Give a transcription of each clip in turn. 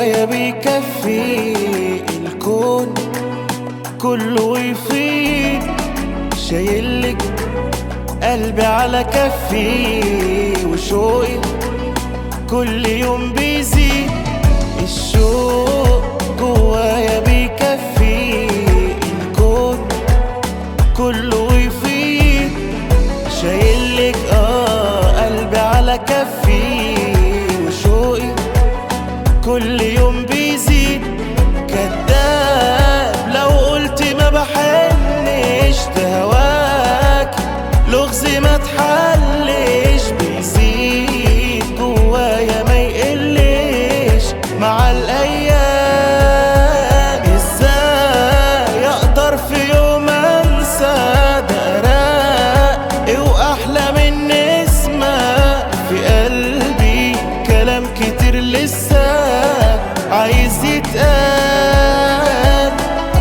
جوايا بيكفي الكون كله يفيد شايلك قلبي على كفي وشوقي كل يوم بيزيد الشوق جوايا بيكفي الكون كله يفيد شايلك اه قلبي على كفي وشوقي كل يوم بيزيد كداب لو قلت ما بحنش تهواك لغز ما تحلش بيزيد جوايا ما يقلش مع الايام ازاي اقدر في يوم انسى ده راق واحلى من نسمة في قلبي كلام كتير لسه عايز يتقال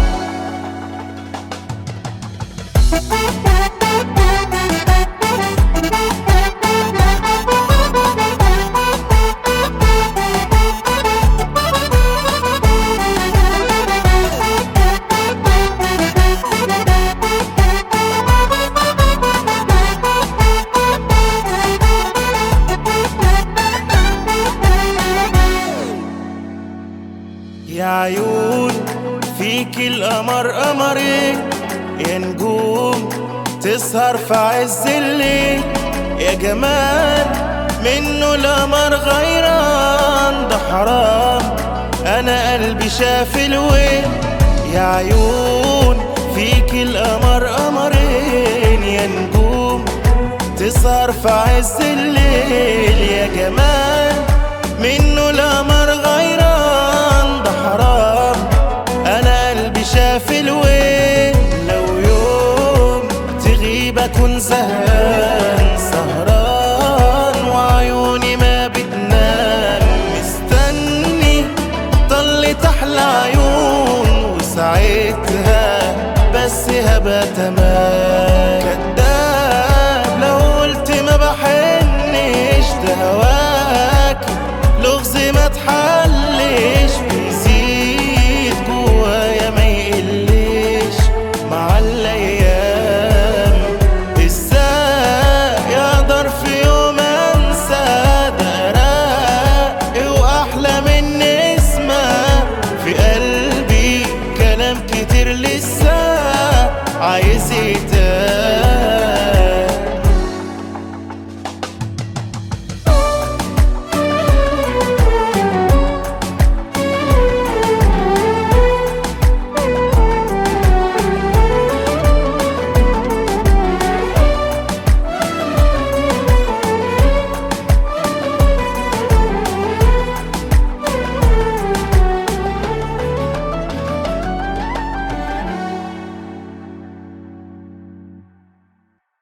يا عيون فيك القمر قمرين يا نجوم تسهر في عز الليل يا جمال منه القمر غيران ده حرام انا قلبي شاف الويل يا عيون فيك القمر قمرين يا نجوم تسهر في عز الليل يا جمال منه القمر غيران ده حرام انا قلبي شاف الويل لو يوم تغيب اكون زهقان سهران وعيوني ما بتنام مستني طلت احلى عيون وساعتها بس هبقى تمام